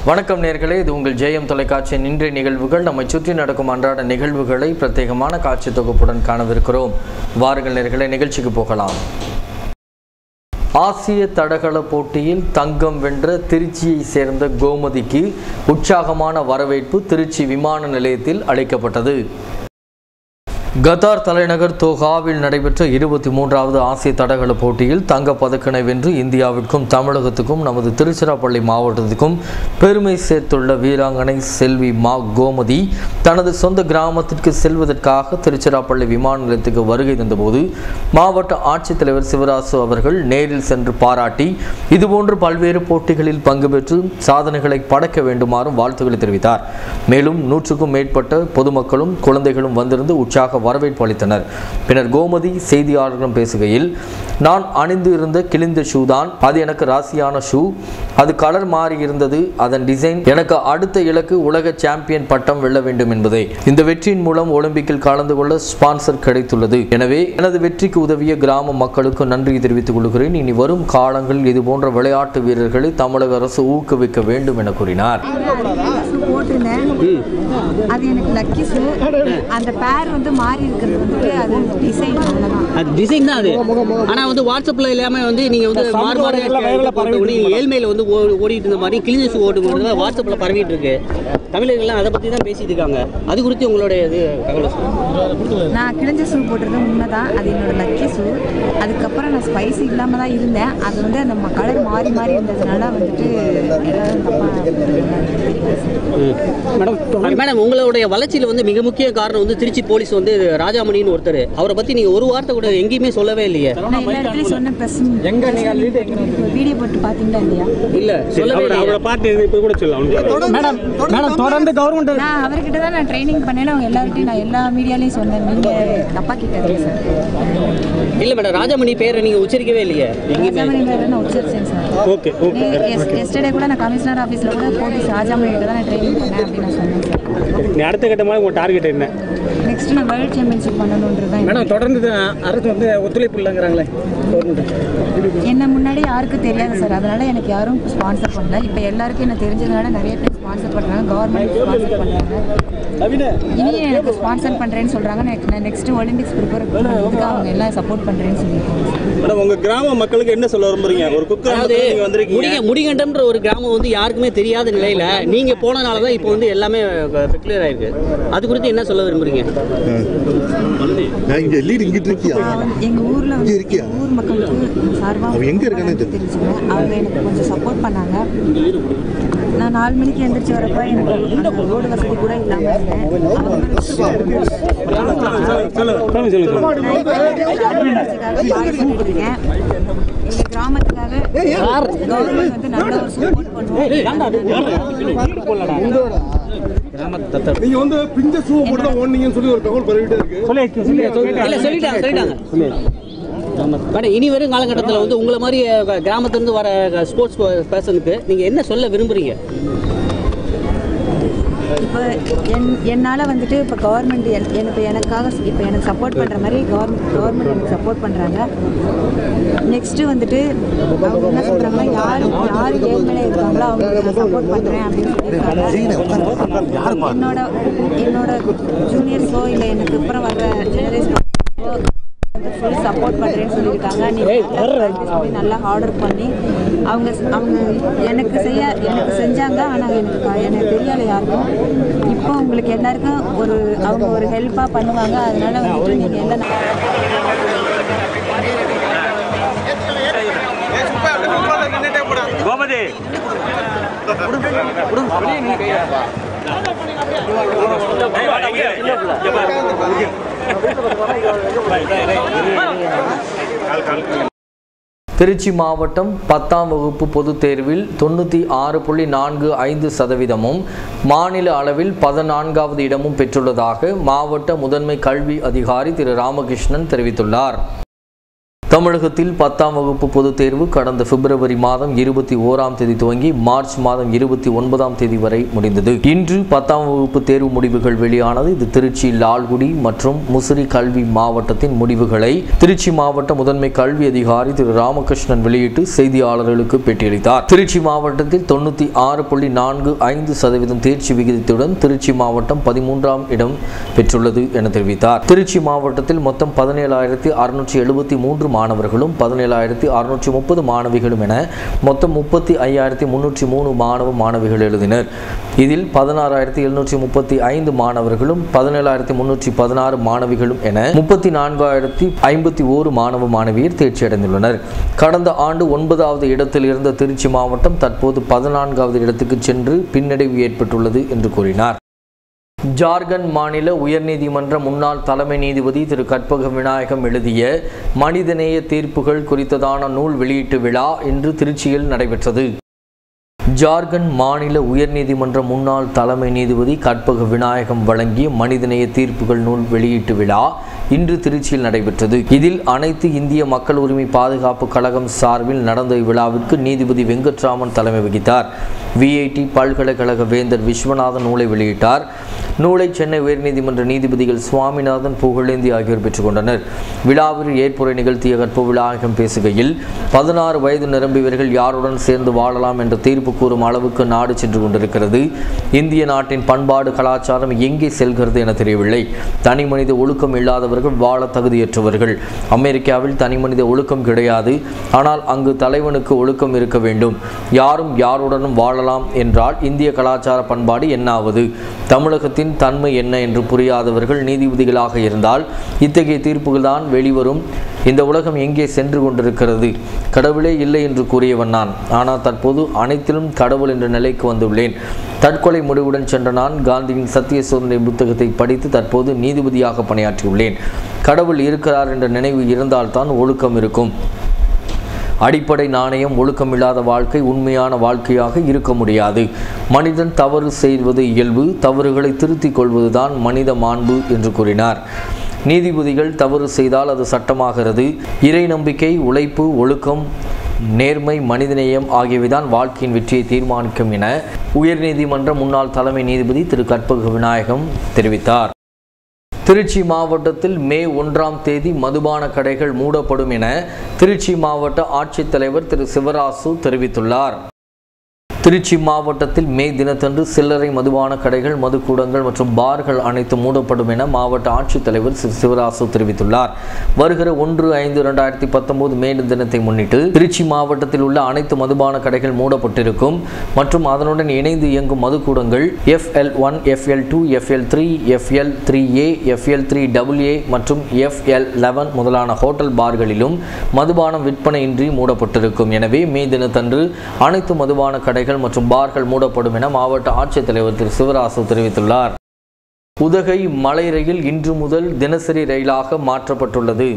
வணக்கம் நேர்களே இது உங்கள் ஜெயம் தொலைக்காட்சியின் இன்றைய நிகழ்வுகள் நம்மை சுற்றி நடக்கும் அன்றாட நிகழ்வுகளை பிரத்யேகமான காட்சி தொகுப்புடன் காணவிருக்கிறோம் வாருங்கள் நேர்களே நிகழ்ச்சிக்கு போகலாம் ஆசிய தடகள போட்டியில் தங்கம் வென்ற திருச்சியை சேர்ந்த கோமதிக்கு உற்சாகமான வரவேற்பு திருச்சி விமான நிலையத்தில் அளிக்கப்பட்டது கத்தார் தலைநகர் தோஹாவில் நடைபெற்ற இருபத்தி மூன்றாவது ஆசிய தடகள போட்டியில் தங்கப் பதக்கினை வென்று இந்தியாவிற்கும் தமிழகத்துக்கும் நமது திருச்சிராப்பள்ளி மாவட்டத்துக்கும் பெருமை சேர்த்துள்ள வீராங்கனை செல்வி மா கோமதி தனது சொந்த கிராமத்திற்கு செல்வதற்காக திருச்சிராப்பள்ளி விமான நிலையத்துக்கு வருகை தந்தபோது மாவட்ட ஆட்சித்தலைவர் சிவராசு அவர்கள் நேரில் சென்று பாராட்டி இதுபோன்று பல்வேறு போட்டிகளில் பங்கு பெற்று சாதனைகளை படைக்க வேண்டுமாறும் வாழ்த்துக்களை தெரிவித்தார் மேலும் நூற்றுக்கும் மேற்பட்ட பொதுமக்களும் குழந்தைகளும் வந்திருந்து உற்சாக வரவேற்பு அளித்தனர் பின்னர் கோமதி செய்தியாளர்களிடம் பேசுகையில் நான் அணிந்து இருந்த கிழிந்த ஷூ தான் அது எனக்கு ராசியான ஷூ அது கலர் மாறி இருந்தது அதன் டிசைன் எனக்கு அடுத்த இலக்கு உலக சாம்பியன் பட்டம் வெல்ல வேண்டும் என்பதே இந்த வெற்றியின் மூலம் ஒலிம்பிக்கில் கலந்து கொள்ள ஸ்பான்சர் கிடைத்துள்ளது எனவே எனது வெற்றிக்கு உதவிய கிராம மக்களுக்கு நன்றி தெரிவித்துக் கொள்கிறேன் இனி வரும் காலங்களில் இதுபோன்ற விளையாட்டு வீரர்களை தமிழக அரசு ஊக்குவிக்க வேண்டும் என கூறினார் ஷூ போட்டிருந்தேன் அது எனக்கு லக்கி ஷூ அந்த பேர் வந்து மாறி இருக்கிறது வந்துட்டு அது டிசைன் அவ்வளோதான் அது டிசைன் தான் அது ஆனா வந்து வாட்ஸ்அப்ல இல்லாம வந்து நீங்க வந்து மாறு மாறு போட்ட உடனே ஏழ்மையில வந்து ஓ- ஓடிட்டு இருந்த மாதிரி கிளிஞ்சு ஷூ ஓட்டு போடுறது வாட்ஸ்அப்ல பரவிட்டு இருக்கு தமிழர்கள்லாம் அதை பத்தி தான் பேசிட்டு இருக்காங்க அது குறித்து உங்களுடைய இது தகவல் சொல்லுங்க. நான் கிழிஞ்ச ஷூ போட்டிருந்தது உண்மைதான் அது என்னோட லக்கி ஷூ அதுக்கப்புறம் நான் ஸ்பைசி இல்லாமல் தான் இருந்தேன் அது வந்து அந்த கலர் மாறி மாறி இருந்ததுனால வந்துட்டு எல்லாரும் தப்பாக மேடம் மேடம் உங்களுடைய வளர்ச்சியில வந்து மிக முக்கிய காரணம் வந்து திருச்சி போலீஸ் வந்து ராஜாமணின்னு ஒருத்தர் அவரை பத்தி நீங்க ஒரு வார்த்தை கூட எங்கேயுமே சொல்லவே இல்லையே நான் எல்லா இடத்துலையும் சொன்னேன் ப்ரெஸ் வீடியோ போட்டு பார்த்தீங்களா இல்லையா இல்ல சொல்லவே இல்லையே அவரை பார்த்து இப்போ கூட சொல்லலாம் மேடம் மேடம் தொடர்ந்து கவர்மெண்ட் நான் அவர்கிட்ட தான் நான் ட்ரைனிங் பண்ணேன் அவங்க எல்லார்கிட்டையும் நான் எல்லா மீடியாலையும் சொன்னேன் நீங்கள் தப்பாக கேட்காதீங்க சார் இல்ல மேடம் ராஜாமணி பேரை நீங்க உச்சரிக்கவே இல்லையே எங்கேயுமே ராஜாமணி மேலே நான் உச்சரிச்சேன் சார் ஓகே ஓகே எஸ்டர்டே கூட நான் கமிஷனர் ஆஃபீஸில் கூட போலீஸ் ராஜாமணி கிட்ட தான் நான் ட்ரைனிங் பண்ணேன் அப்படின்னு நான் சொன்னேன் சார் நீ அடுத்த கட்டமாக உங்கள் டார்கெட் என்ன நெக்ஸ்ட் நான் வேர்ல்ட் சாம்பியன்ஷிப் பண்ணணுன்றது தான் மேடம் தொடர்ந்து அரசு வந்து ஒத்துழைப்பு இல்லைங்கிறாங்களே என்ன முன்னாடி யாருக்கும் தெரியாது சார் அதனால எனக்கு யாரும் ஸ்பான்சர் பண்ணல இப்போ எல்லாருக்கும் என்ன தெரிஞ்சதுனால நிறைய பேர் ஸ்பான்சர் பண்ணுறாங்க கவர்மெண்ட் ஸ்பான்சர் பண்ணுறாங்க இனி எனக்கு ஸ்பான்சர் பண்ணுறேன்னு சொல்கிறாங்க நான் நெக்ஸ்ட் ஒலிம்பிக்ஸ் ப்ரிப்பேர் பண்ணுறதுக்கு அவங்க எல்லாம் சப்போர்ட் பண்ணுறேன்னு சொல்லியிருக்காங்க மேடம் உங்க கிராம மக்களுக்கு என்ன சொல்ல விரும்புறீங்க ஒரு குக்கு அதாவது நீங்க வந்திருக்கீங்க முடிக முடிகண்டம்ன்ற ஒரு கிராமம் வந்து யாருக்குமே தெரியாத நிலையில நீங்க போனனால தான் இப்போ வந்து எல்லாமே கிளியர் ஆயிருக்கு அது குறித்து என்ன சொல்ல விரும்புறீங்க நான் இங்க லீடு இங்கிட்டு இருக்கியா நான் வந்து எங்க ஊர்ல வந்து இங்க இருக்கியா? ஊர் மக்களுக்கு சார்பா அவன் எங்க இருக்கானே தெரியல. தெரிஞ்சுக்கிறேன் அவங்க எனக்கு கொஞ்சம் சப்போர்ட் பண்ணாங்க நான் நாலு மணிக்கு எந்திரிச்சு வரப்ப எனக்கு அந்த ரோடு வசதி கூட இல்லாம இருந்தேன் சொல்லுங்க சொல்லுங்க நான் இப்ப வந்து பாடி பண்ணிட்டு இருக்கேன் எங்க கிராமத்துக்காக கவர்மெண்ட் வந்து நல்ல ஒரு சப்போர்ட் பண்ணுவோம் நீங்க வந்து பிஞ்ச ஷூ போட்டு தான் ஓடுனீங்கன்னு சொல்லி ஒரு தகவல் பரவிட்டே இருக்கு சொல்லி சொல்லி இல்ல சொல்லிட்டாங்க சொல்லிட்டாங்க மேடம் இனி வரும் காலகட்டத்தில் வந்து உங்களை மாதிரி அஹ், கிராமத்திலிருந்து வர ஸ்போர்ட்ஸ் பர்சனுக்கு நீங்க என்ன சொல்ல விரும்புறீங்க இப்போ என் என்னால் வந்துட்டு இப்போ கவர்மெண்ட் எனக்கு எனக்காக இப்போ எனக்கு சப்போர்ட் பண்ணுற மாதிரி கவர்மெண்ட் கவர்மெண்ட் எனக்கு சப்போர்ட் பண்ணுறாங்க நெக்ஸ்ட்டு வந்துட்டு அவங்க என்ன சொல்கிறாங்கன்னா யார் யார் ஏழ்மையில இருக்காங்களோ அவங்களுக்கு நான் சப்போர்ட் பண்ணுறேன் அப்படின்னு சொல்லியிருக்காங்க என்னோட என்னோட ஜூனியர்ஸோ இல்லை எனக்கு அப்புறம் வர்ற ஜெனரேஷன் ஃபுல் சப்போர்ட் பண்ணுறேன்னு சொல்லியிருக்காங்க நீங்கள் சொல்லி நல்லா ஆர்டர் பண்ணி அவங்க அவங்க எனக்கு செய்ய எனக்கு செஞ்சாங்க ஆனால் எனக்கு க- எனக்கு தெரியல யாருக்கும் இப்போ உங்களுக்கு எல்லாருக்கும் ஒரு அவங்க ஒரு ஹெல்ப்பாக பண்ணுவாங்க அதனால வந்துட்டு நீங்கள் எல்லாம் நல்லா கோமதி திருச்சி மாவட்டம் பத்தாம் வகுப்பு பொதுத் தேர்வில் தொண்ணூற்றி ஆறு புள்ளி நான்கு ஐந்து சதவீதமும் மாநில அளவில் பதினான்காவது இடமும் பெற்றுள்ளதாக மாவட்ட முதன்மை கல்வி அதிகாரி திரு ராமகிருஷ்ணன் தெரிவித்துள்ளார் தமிழகத்தில் பத்தாம் வகுப்பு பொதுத் தேர்வு கடந்த பிப்ரவரி மாதம் இருபத்தி ஓராம் தேதி துவங்கி மார்ச் மாதம் இருபத்தி ஒன்பதாம் தேதி வரை முடிந்தது இன்று பத்தாம் வகுப்பு தேர்வு முடிவுகள் வெளியானது இது திருச்சி லால்குடி மற்றும் முசிறி கல்வி மாவட்டத்தின் முடிவுகளை திருச்சி மாவட்ட முதன்மை கல்வி அதிகாரி திரு ராமகிருஷ்ணன் வெளியிட்டு செய்தியாளர்களுக்கு பேட்டியளித்தார் திருச்சி மாவட்டத்தில் தொண்ணூற்றி ஆறு புள்ளி நான்கு ஐந்து சதவீதம் தேர்ச்சி விகிதத்துடன் திருச்சி மாவட்டம் பதிமூன்றாம் இடம் பெற்றுள்ளது என தெரிவித்தார் திருச்சி மாவட்டத்தில் மொத்தம் பதினேழாயிரத்தி அறுநூற்றி எழுபத்தி மூன்று மாணவர்களும் பதினேழாயிரத்தி அறுநூற்றி முப்பது மாணவிகளும் என மொத்தம் முப்பத்தி ஐயாயிரத்தி முன்னூற்றி மூணு மாணவ மாணவிகள் எழுதினர் இதில் பதினாறாயிரத்தி எழுநூற்றி முப்பத்தி ஐந்து மாணவர்களும் பதினேழாயிரத்தி முன்னூற்றி பதினாறு மாணவிகளும் என முப்பத்தி நான்காயிரத்தி ஐம்பத்தி ஓரு மாணவ மாணவியர் தேர்ச்சி அடைந்துள்ளனர் கடந்த ஆண்டு ஒன்பதாவது இடத்தில் இருந்த திருச்சி மாவட்டம் தற்போது பதினான்காவது இடத்துக்கு சென்று பின்னடைவு ஏற்பட்டுள்ளது என்று கூறினார் ஜார்க்கண்ட் மாநில உயர்நீதிமன்ற முன்னாள் தலைமை நீதிபதி திரு கற்பக விநாயகம் எழுதிய மனிதநேய தீர்ப்புகள் குறித்ததான நூல் வெளியீட்டு விழா இன்று திருச்சியில் நடைபெற்றது ஜார்க்கண்ட் மாநில உயர்நீதிமன்ற முன்னாள் தலைமை நீதிபதி கற்பக விநாயகம் வழங்கிய மனிதநேய தீர்ப்புகள் நூல் வெளியீட்டு விழா இன்று திருச்சியில் நடைபெற்றது இதில் அனைத்து இந்திய மக்கள் உரிமை பாதுகாப்பு கழகம் சார்பில் நடந்த இவ்விழாவிற்கு நீதிபதி வெங்கட்ராமன் தலைமை வகித்தார் விஐடி பல்கலைக்கழக வேந்தர் விஸ்வநாதன் நூலை வெளியிட்டார் நூலை சென்னை உயர்நீதிமன்ற நீதிபதிகள் சுவாமிநாதன் புகழேந்தி ஆகியோர் பெற்றுக்கொண்டனர் விழாவில் ஏற்புரை நிகழ்த்திய கற்ப விநாயகம் பேசுகையில் பதினாறு வயது நிரம்பியவர்கள் யாருடன் சேர்ந்து வாழலாம் என்ற தீர்ப்பு கூறும் அளவுக்கு நாடு சென்று கொண்டிருக்கிறது இந்திய நாட்டின் பண்பாடு கலாச்சாரம் எங்கே செல்கிறது என தெரியவில்லை தனி மனித ஒழுக்கம் இல்லாதவர்கள் வாழ தகுதியற்றவர்கள் அமெரிக்காவில் தனி மனித ஒழுக்கம் கிடையாது ஆனால் அங்கு தலைவனுக்கு ஒழுக்கம் இருக்க வேண்டும் யாரும் யாருடனும் வாழலாம் என்றால் இந்திய கலாச்சார பண்பாடு என்னாவது தமிழகத்தின் தன்மை என்ன என்று புரியாதவர்கள் நீதிபதிகளாக இருந்தால் இத்தகைய தீர்ப்புகள் தான் வெளிவரும் இந்த உலகம் எங்கே சென்று கொண்டிருக்கிறது கடவுளே இல்லை என்று கூறியவன் நான் ஆனால் தற்போது அனைத்திலும் கடவுள் என்ற நிலைக்கு வந்துள்ளேன் தற்கொலை முடிவுடன் சென்ற நான் காந்தியின் சத்திய சோதனை புத்தகத்தை படித்து தற்போது நீதிபதியாக பணியாற்றியுள்ளேன் கடவுள் இருக்கிறார் என்ற நினைவு இருந்தால்தான் ஒழுக்கம் இருக்கும் அடிப்படை நாணயம் ஒழுக்கமில்லாத வாழ்க்கை உண்மையான வாழ்க்கையாக இருக்க முடியாது மனிதன் தவறு செய்வது இயல்பு தவறுகளை திருத்திக் கொள்வதுதான் மனித மாண்பு என்று கூறினார் நீதிபதிகள் தவறு செய்தால் அது சட்டமாகிறது இறை நம்பிக்கை உழைப்பு ஒழுக்கம் நேர்மை மனிதநேயம் ஆகியவைதான் வாழ்க்கையின் வெற்றியை தீர்மானிக்கும் என உயர்நீதிமன்ற முன்னாள் தலைமை நீதிபதி திரு கற்பக விநாயகம் தெரிவித்தார் திருச்சி மாவட்டத்தில் மே ஒன்றாம் தேதி மதுபான கடைகள் மூடப்படும் என திருச்சி மாவட்ட ஆட்சித்தலைவர் திரு சிவராசு தெரிவித்துள்ளார் திருச்சி மாவட்டத்தில் மே தினத்தன்று சில்லறை மதுபான கடைகள் மதுக்கூடங்கள் மற்றும் பார்கள் அனைத்தும் மூடப்படும் என மாவட்ட ஆட்சித்தலைவர் சி- சிவராசு தெரிவித்துள்ளார் வருகிற ஒன்று ஐந்து இரண்டாயிரத்தி பத்தொன்பது மே தினத்தை முன்னிட்டு திருச்சி மாவட்டத்தில் உள்ள அனைத்து மதுபான கடைகள் மூடப்பட்டிருக்கும் மற்றும் அதனுடன் இணைந்து இயங்கும் மதுக்கூடங்கள் F L one F L two F L three F L three A F L three double A மற்றும் எஃப்எல் லெவன் முதலான ஹோட்டல் பார்களிலும் மதுபானம் விற்பனையின்றி மூடப்பட்டிருக்கும் எனவே மே தினத்தன்று அனைத்து மதுபான கடைகள் மற்றும் பார்கள் மூடப்படும் என மாவட்ட ஆட்சித்தலைவர் திரு சிவராசு தெரிவித்துள்ளார் உதகை மலை ரயில் இன்று முதல் தினசரி ரயிலாக மாற்றப்பட்டுள்ளது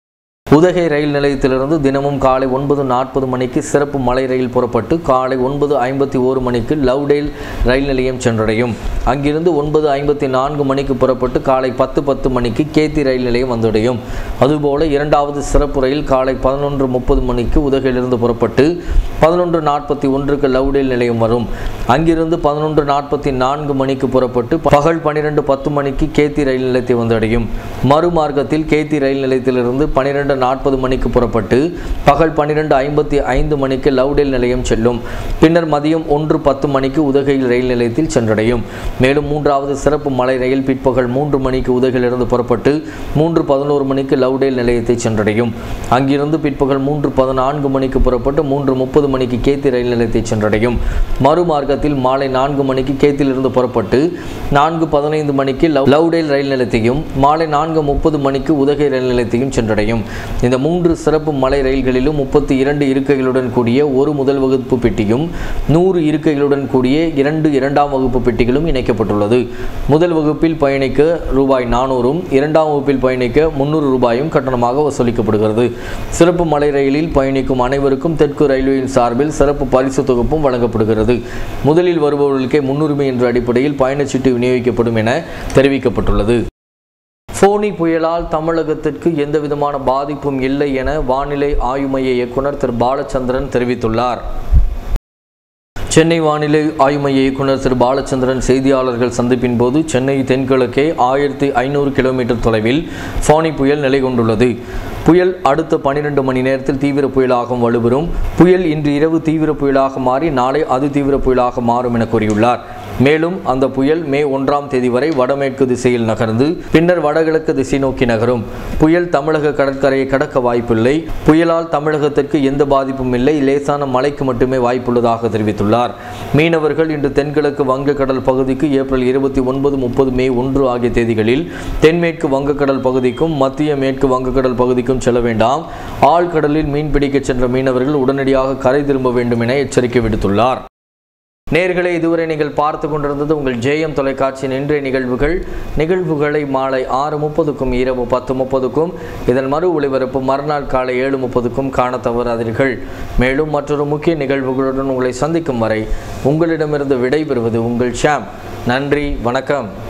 உதகை ரயில் நிலையத்திலிருந்து தினமும் காலை ஒன்பது நாற்பது மணிக்கு சிறப்பு மலை ரயில் புறப்பட்டு காலை ஒன்பது ஐம்பத்தி ஓரு மணிக்கு லவ்டேல் ரயில் நிலையம் சென்றடையும் அங்கிருந்து ஒன்பது ஐம்பத்தி நான்கு மணிக்கு புறப்பட்டு காலை பத்து பத்து மணிக்கு கேத்தி ரயில் நிலையம் வந்தடையும் அதுபோல இரண்டாவது சிறப்பு ரயில் காலை பதினொன்று முப்பது மணிக்கு உதகையிலிருந்து புறப்பட்டு பதினொன்று நாற்பத்தி ஒன்றுக்கு லவ்டேல் நிலையம் வரும் அங்கிருந்து பதினொன்று நாற்பத்தி நான்கு மணிக்கு புறப்பட்டு பகல் பன்னிரெண்டு பத்து மணிக்கு கேத்தி ரயில் நிலையத்தை வந்தடையும் மறுமார்க்கத்தில் கேத்தி ரயில் நிலையத்திலிருந்து பன்னிரெண்டு நாற்பது மணிக்கு புறப்பட்டு பகல் பன்னிரெண்டு ஐம்பத்தி ஐந்து மணிக்கு லவ்டேல் நிலையம் செல்லும் பின்னர் மதியம் ஒன்று பத்து மணிக்கு உதகையில் ரயில் நிலையத்தில் சென்றடையும் மேலும் மூன்றாவது சிறப்பு மலை ரயில் பிற்பகல் மூன்று மணிக்கு உதகையிலிருந்து புறப்பட்டு மூன்று பதினோரு மணிக்கு லவ்டேல் நிலையத்தை சென்றடையும் அங்கிருந்து பிற்பகல் மூன்று பதினான்கு மணிக்கு புறப்பட்டு மூன்று முப்பது மணிக்கு கேத்தி ரயில் நிலையத்தை சென்றடையும் மறுமார்க்கத்தில் மாலை நான்கு மணிக்கு கேத்திலிருந்து புறப்பட்டு நான்கு பதினைந்து மணிக்கு லவ்- லவ்டேல் ரயில் நிலையத்தையும் மாலை நான்கு முப்பது மணிக்கு உதகை ரயில் நிலையத்தையும் சென்றடையும் இந்த மூன்று சிறப்பு மலை ரயில்களிலும் முப்பத்தி இரண்டு இருக்கைகளுடன் கூடிய ஒரு முதல் வகுப்பு பெட்டியும் நூறு இருக்கைகளுடன் கூடிய இரண்டு இரண்டாம் வகுப்பு பெட்டிகளும் இணைக்கப்பட்டுள்ளது முதல் வகுப்பில் பயணிக்க ரூபாய் நானூறும் இரண்டாம் வகுப்பில் பயணிக்க முன்னூறு ரூபாயும் கட்டணமாக வசூலிக்கப்படுகிறது சிறப்பு மலை ரயிலில் பயணிக்கும் அனைவருக்கும் தெற்கு ரயில்வேயின் சார்பில் சிறப்பு பரிசு தொகுப்பும் வழங்கப்படுகிறது முதலில் வருபவர்களுக்கே முன்னுரிமை என்ற அடிப்படையில் பயணச்சீட்டு விநியோகிக்கப்படும் என தெரிவிக்கப்பட்டுள்ளது ஃபோனி புயலால் தமிழகத்திற்கு எந்தவிதமான பாதிப்பும் இல்லை என வானிலை ஆய்வு மைய இயக்குனர் திரு பாலச்சந்திரன் தெரிவித்துள்ளார் சென்னை வானிலை ஆய்வு மைய இயக்குனர் திரு பாலச்சந்திரன் செய்தியாளர்கள் சந்திப்பின் போது சென்னை தென்கிழக்கே ஆயிரத்தி ஐநூறு கிலோமீட்டர் தொலைவில் ஃபானி புயல் நிலை கொண்டுள்ளது புயல் அடுத்த பனிரெண்டு மணி நேரத்தில் தீவிர புயலாக வலுப்பெறும் புயல் இன்று இரவு தீவிர புயலாக மாறி நாளை அது தீவிர புயலாக மாறும் என கூறியுள்ளார் மேலும் அந்த புயல் மே ஒன்றாம் தேதி வரை வடமேற்கு திசையில் நகர்ந்து பின்னர் வடகிழக்கு திசை நோக்கி நகரும் புயல் தமிழக கடற்கரையை கடக்க வாய்ப்பில்லை புயலால் தமிழகத்திற்கு எந்த பாதிப்பும் இல்லை லேசான மழைக்கு மட்டுமே வாய்ப்புள்ளதாக தெரிவித்துள்ளார் மீனவர்கள் இன்று தென்கிழக்கு வங்கக்கடல் பகுதிக்கு ஏப்ரல் இருபத்தி ஒன்பது முப்பது மே ஒன்று ஆகிய தேதிகளில் தென்மேற்கு வங்கக்கடல் பகுதிக்கும் மத்திய மேற்கு வங்கக்கடல் பகுதிக்கும் செல்ல வேண்டாம் ஆழ்கடலில் மீன்பிடிக்க சென்ற மீனவர்கள் உடனடியாக கரை திரும்ப வேண்டும் என எச்சரிக்கை விடுத்துள்ளார் நேர்களை இதுவரை நீங்கள் பார்த்து கொண்டிருந்தது உங்கள் ஜேஎம் தொலைக்காட்சியின் இன்றைய நிகழ்வுகள் நிகழ்வுகளை மாலை ஆறு முப்பதுக்கும் இரவு பத்து முப்பதுக்கும் இதன் மறு ஒளிபரப்பு மறுநாள் காலை ஏழு முப்பதுக்கும் காண தவறாதீர்கள் மேலும் மற்றொரு முக்கிய நிகழ்வுகளுடன் உங்களை சந்திக்கும் வரை உங்களிடமிருந்து விடைபெறுவது உங்கள் ஷாம் நன்றி வணக்கம்